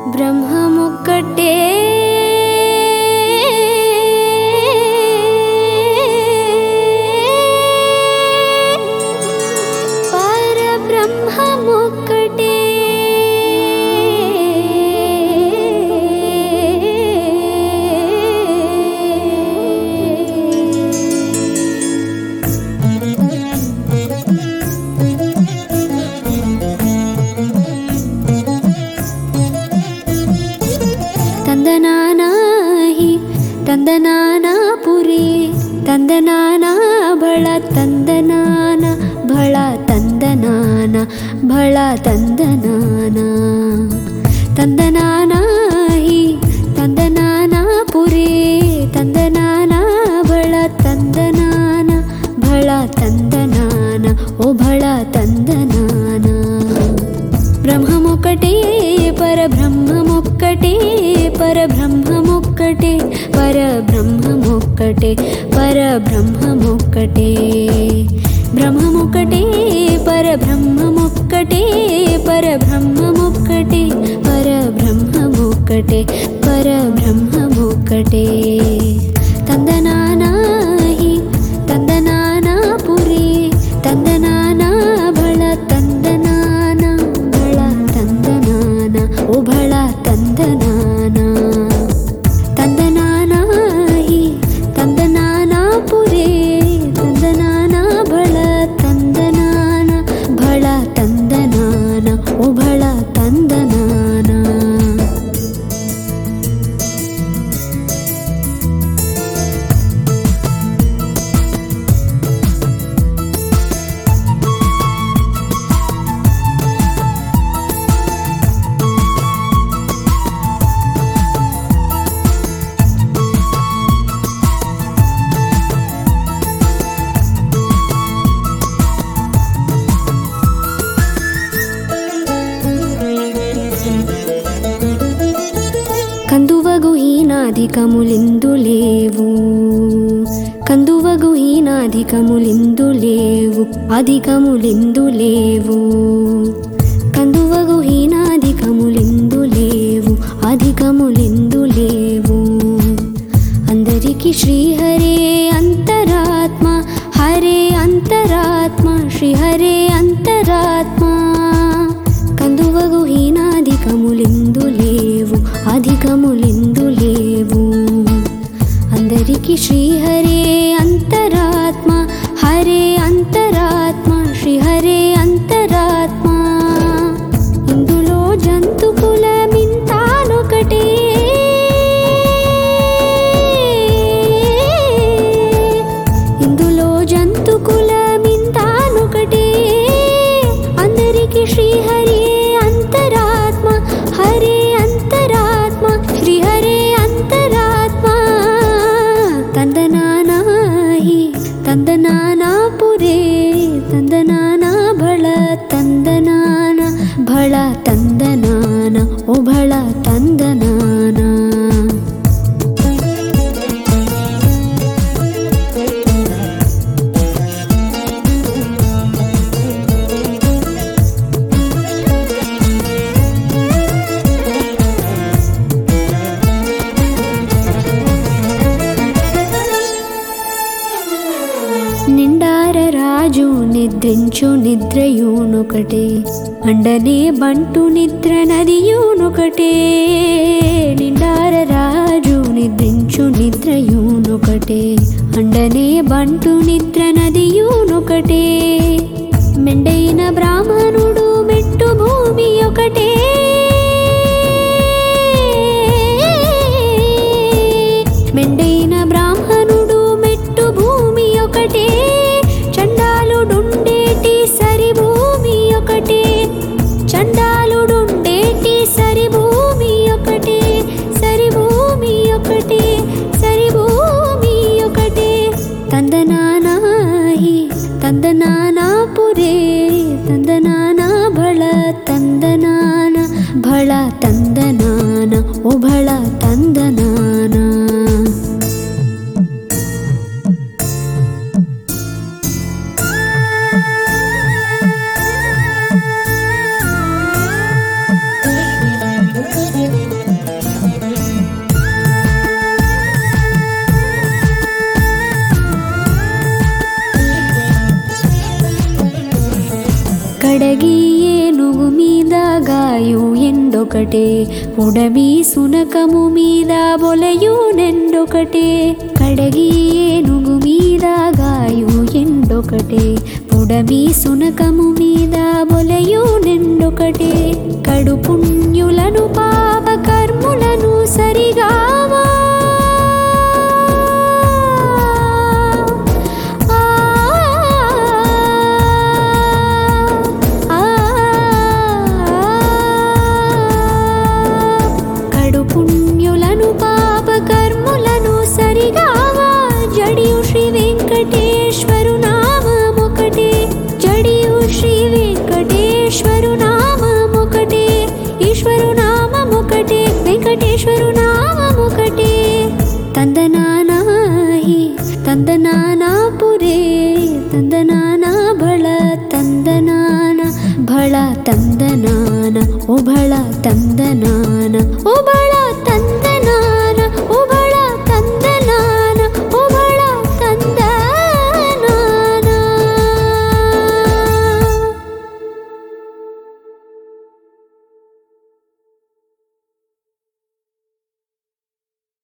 బ్రహ్మమొక్కటే పరబ్రహ్మమొక్కటే ತಂದನಾನಾಹಿ ತಂದನಾನಾಪುರಿ ತಂದನಾನ ಬಳ ತಂದನಾನ ಬಳ ತಂದನಾನ ಬಳ ತಂದನಾನ ತಂದನಾನಾಹಿ ತಂದನಾನಾಪುರಿ ತಂದನಾನ ಬಳ ತಂದನಾನ ಬಳ ತಂದನಾನ ఓ భళ తందనాన బ్రహ్మమొక్కటే పరబ్రహ్మమొక్కటే పరబ్రహ్మమొక్కటే పరబ్రహ్మమొక్కటే పరబ్రహ్మమొక్కటే బ్రహ్మమొక్కటే పరబ్రహ్మమొక్కటే పరబ్రహ్మమొక్కటే పరబ్రహ్మమొక్కటే పరబ్రహ్మమొక్కటే తందనానాహి తందనానాపురి తందనాన బళ తందనాన బళ తందనాన ఓ బళ తందనాన తందనానాహి తందనానాపురి తందనాన బళ తందనాన బళ తందనాన ఓ బళ తందనాన కందువగు హీనాధికములిందు లేవు కందువగు హీనాధికములిందు లేవు అధికములిందు లేవు కందువగు హీనాధికములిందు లేవు అధికములిందు లేవు అందరికి శ్రీహరే అంతరాత్మ హరే అంతరాత్మ శ్రీహరే అంతరాత్మ కందువగు హీనాధికములిందు లేవు అధికములిందు లేవు అందరికి శ్రీహరే అంతరాత్మ హరే అంతరాత్మ శ్రీహరే అంతరాత్మ ఇందులో జంతు కులమింతానొకటే ఇందులో జంతు కులమింతానొకటే అందరికి శ్రీహరే అంతరాత్మ హరే అంతరాత్మ శ్రీహరే అంతరాత్మ తందనానాహి తందనానాపురే తందనానా భళ తందనాన భళ తందనాన ఓ భళ తందనాన నిండార రాజు నిద్రించు నిద్రయూనొకటే అండనే బంటు నిద్ర నదియూనొకటే నిండార రాజు నిద్రించు నిద్రయూనొకటే అండనే బంటు నిద్ర నదియూనొకటే మెండైన బ్రాహ్మణుడు మెట్టు భూమి ఒకటే మెండైన బ్రాహ్మణుడు మెట్టు భూమి ఒకటే చండాలుడుండేటి సరి భూమి ఒకటే చండాలుడుండేటి సరి భూమి ఒకటే సరి భూమి ఒకటే సరి భూమి ఒకటే తందనానాహి తందనాన గాయు ఎండొకటే ఉడమి సునకము మీద బొలయు నెండొకటే కడగి ఏనుగు మీద గాయు ఎండొకటే పుడమి సునకము మీద బొలయు నెండొకటే కడు పుణ్యులను పాప కర్ములను సరిగావా ఆ కడు పుణ్యులను పాప కర్ములను సరిగావా జడియు శ్రీ వెంకటేశ్వరు నామమొకటే జడియు శ్రీ వెంకటేశ్వరు నామమొకటే ఈశ్వరు నామమొకటే వెంకటేశ్వరు నామమొకటే ತಂದನಾನಾಹಿ ತಂದನಾನಾಪುರೇ ತಂದನಾನ ಬಳ ತಂದನಾನ ಬಳ ತಂದನಾನ ಓ ಬಳ ತಂದನಾನ ಓ ಬಳ